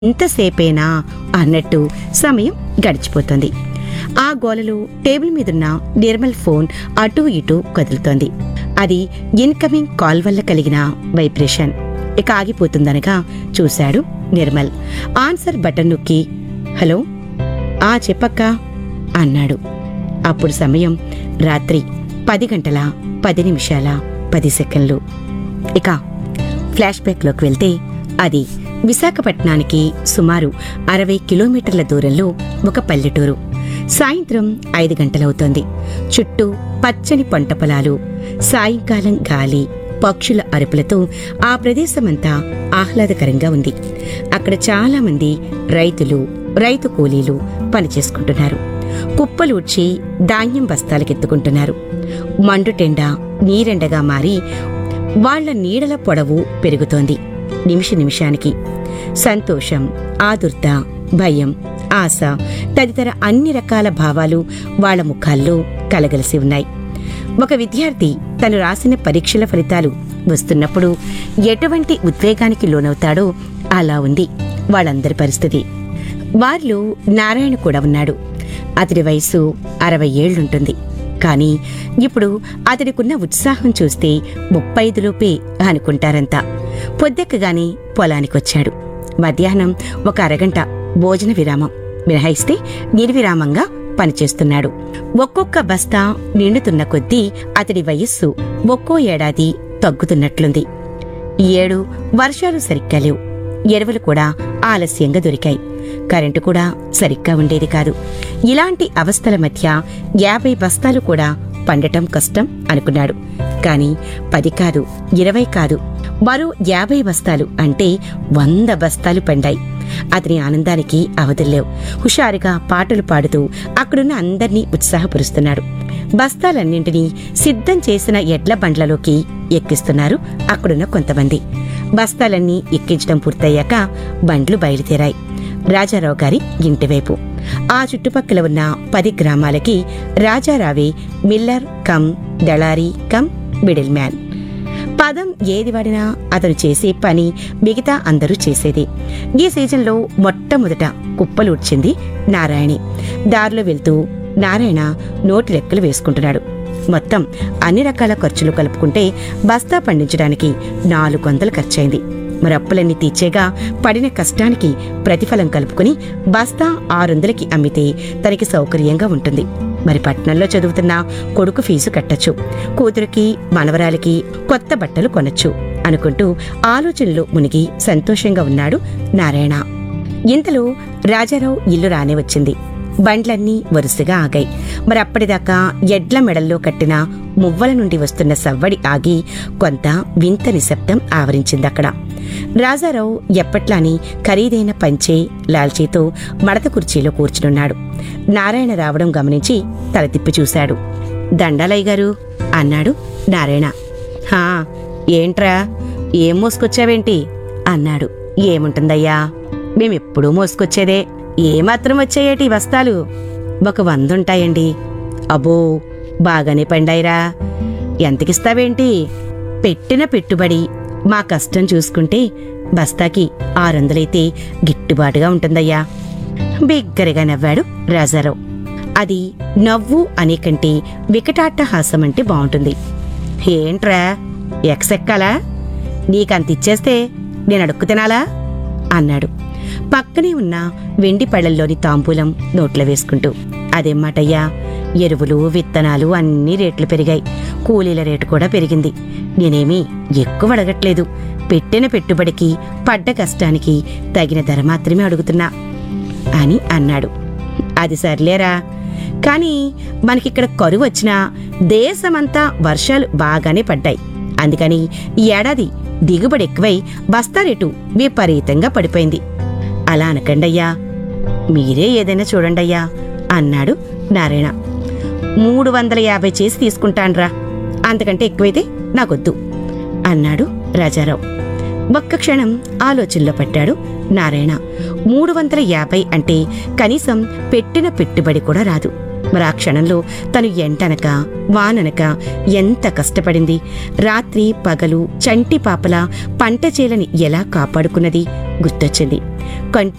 ఇంతసేపేనా అన్నట్టు సమయం గడిచిపోతుంది ఆ గోలలో టేబుల్ మీదున్న నిర్మల్ ఫోన్ అటూ ఇటూ కదులుతోంది అది ఇన్కమింగ్ కాల్ వల్ల కలిగిన వైబ్రేషన్ ఇక ఆగిపోతుందనగా చూశాడు నిర్మల్ ఆన్సర్ బటన్ నొక్కి హలో ఆ చెప్పక్క అన్నాడు అప్పుడు సమయం రాత్రి పది గంటల పది నిమిషాల పది సెకండ్లు ఇక ఫ్లాష్ బ్యాక్లోకి వెళ్తే అది విశాఖపట్నానికి సుమారు అరవై కిలోమీటర్ల దూరంలో ఒక పల్లెటూరు సాయంత్రం ఐదు గంటలవుతోంది చుట్టూ పచ్చని పంట పొలాలు సాయంకాలం గాలి పక్షుల అరుపులతో ఆ ప్రదేశమంతా ఆహ్లాదకరంగా ఉంది అక్కడ చాలా మంది రైతులు రైతు కూలీలు పనిచేసుకుంటున్నారు కుప్పలూడ్చి ధాన్యం బస్తాలకెత్తుకుంటున్నారు మండుటెండ నీరెండగా మారి వాళ్ళ నీడల పొడవు పెరుగుతోంది నిమిష నిమిషానికి సంతోషం ఆదుర్త భయం ఆశ తదితర అన్ని రకాల భావాలు వాళ్ళ ముఖాల్లో కలగలిసి ఉన్నాయి ఒక విద్యార్థి తను రాసిన పరీక్షల ఫలితాలు వస్తున్నప్పుడు ఎటువంటి ఉద్వేగానికి లోనవుతాడో అలా ఉంది వాళ్ళందరి పరిస్థితి వారిలో నారాయణ కూడా ఉన్నాడు అతడి వయసు అరవై ఏళ్లుంటుంది కానీ ఇప్పుడు అతడికున్న ఉత్సాహం చూస్తే ముప్పై ఐదులోపే అనుకుంటారంతా పొద్దెక్కగానే పొలానికొచ్చాడు మధ్యాహ్నం ఒక అరగంట భోజన విరామం మినహాయిస్తే నిర్విరామంగా పనిచేస్తున్నాడు ఒక్కొక్క బస్తా నిండుతున్న కొద్దీ అతడి వయస్సు ఒక్కో ఏడాది తగ్గుతున్నట్లుంది ఈ ఏడు వర్షాలు సరిగ్గా లేవు ఎరువులు కూడా ఆలస్యంగా దొరికాయి కరెంటు కూడా సరిగ్గా ఉండేది కాదు ఇలాంటి అవస్థల మధ్య యాభై బస్తాలు కూడా పండటం కష్టం అనుకున్నాడు కాని పది కాదు ఇరవై కాదు మరో యాభై బస్తాలు అంటే వంద బస్తాలు పండాయి అతని ఆనందానికి అవధుల్లేవు హుషారుగా పాటలు పాడుతూ అక్కడున్న అందర్నీ ఉత్సాహపరుస్తున్నాడు బస్తాలన్నింటినీ సిద్ధం చేసిన ఎడ్ల బండ్లలోకి ఎక్కిస్తున్నారు అక్కడున్న కొంతమంది బస్తాలన్నీ ఎక్కించడం పూర్తయ్యాక బండ్లు బయలుదేరాయి రాజారావు గారి ఇంటివైపు ఆ చుట్టుపక్కల ఉన్న పది గ్రామాలకి రాజారావే మిల్లర్ కమ్ దళారీ కమ్ మిడిల్ మ్యాన్ పదం ఏది వాడినా అతను చేసే పని మిగతా అందరూ చేసేది ఈ సీజన్లో మొట్టమొదట కుప్పలూడ్చింది నారాయణి దారిలో వెళ్తూ నారాయణ నోటి లెక్కలు వేసుకుంటున్నాడు మొత్తం అన్ని రకాల ఖర్చులు కలుపుకుంటే బస్తా పండించడానికి నాలుగు వందలు ఖర్చయింది మరి అప్పులన్నీ తీర్చేగా పడిన కష్టానికి ప్రతిఫలం కలుపుకుని బస్తా ఆరొందలకి అమ్మితే తనకి సౌకర్యంగా ఉంటుంది మరి పట్నంలో చదువుతున్న కొడుకు ఫీజు కట్టచ్చు కూతురికి మనవరాలికి కొత్త బట్టలు కొనొచ్చు అనుకుంటూ ఆలోచనలో మునిగి సంతోషంగా ఉన్నాడు నారాయణ ఇంతలో రాజారావు ఇల్లు రానే వచ్చింది బండ్లన్నీ వరుసగా ఆగాయి మరి అప్పటిదాకా ఎడ్ల మెడల్లో కట్టిన మువ్వల నుండి వస్తున్న సవ్వడి ఆగి కొంత వింత నిశ్శబ్దం ఆవరించింది అక్కడ రాజారావు ఎప్పట్లాని ఖరీదైన పంచే లాల్చీతో మడత కుర్చీలో కూర్చునున్నాడు నారాయణ రావడం గమనించి తల తిప్పి చూశాడు దండాలయ్య గారు అన్నాడు నారాయణ హా ఏంట్రా ఏం మోసుకొచ్చావేంటి అన్నాడు ఏముంటుందయ్యా మేమెప్పుడూ మోసుకొచ్చేదే ఏమాత్రం వచ్చాయేటి ఈ బస్తాలు ఒక వందుంటాయండి అబ్బో బాగానే పండాయిరా ఎంతకిస్తావేంటి పెట్టిన పెట్టుబడి మా కష్టం చూసుకుంటే బస్తాకి ఆరొందలైతే గిట్టుబాటుగా ఉంటుందయ్యా బిగ్గరగా నవ్వాడు రాజారావు అది నవ్వు అనే కంటే వికటాట్టహాసం అంటే బాగుంటుంది ఏంట్రా ఎక్సెక్కాలా నీకంత ఇచ్చేస్తే నేను అడుక్కు తినాలా అన్నాడు పక్కనే ఉన్న వెండి పళ్ళల్లోని తాంబూలం నోట్లో వేసుకుంటూ అదేమాటయ్యా ఎరువులు విత్తనాలు అన్ని రేట్లు పెరిగాయి కూలీల రేటు కూడా పెరిగింది నేనేమీ ఎక్కువ అడగట్లేదు పెట్టిన పెట్టుబడికి పడ్డ కష్టానికి తగిన ధర మాత్రమే అడుగుతున్నా అని అన్నాడు అది సర్లేరా కానీ మనకిక్కడ కరువు వచ్చినా దేశమంతా వర్షాలు బాగానే పడ్డాయి అందుకని ఈ ఏడాది దిగుబడి ఎక్కువై బస్తా రేటు విపరీతంగా పడిపోయింది అలా అనకండయ్యా మీరే ఏదైనా చూడండయ్యా అన్నాడు నారాయణ మూడు వందల యాభై చేసి తీసుకుంటాన్రా అంతకంటే ఎక్కువైతే నాకొద్దు అన్నాడు రాజారావు ఒక్క క్షణం ఆలోచనలో పడ్డాడు నారాయణ మూడు వందల యాభై అంటే కనీసం పెట్టిన పెట్టుబడి కూడా రాదు మరి ఆ క్షణంలో తను ఎంటనక వాననక ఎంత కష్టపడింది రాత్రి పగలు చంటి పాపల పంట చేలని ఎలా కాపాడుకున్నది గుర్తొచ్చింది కంటూ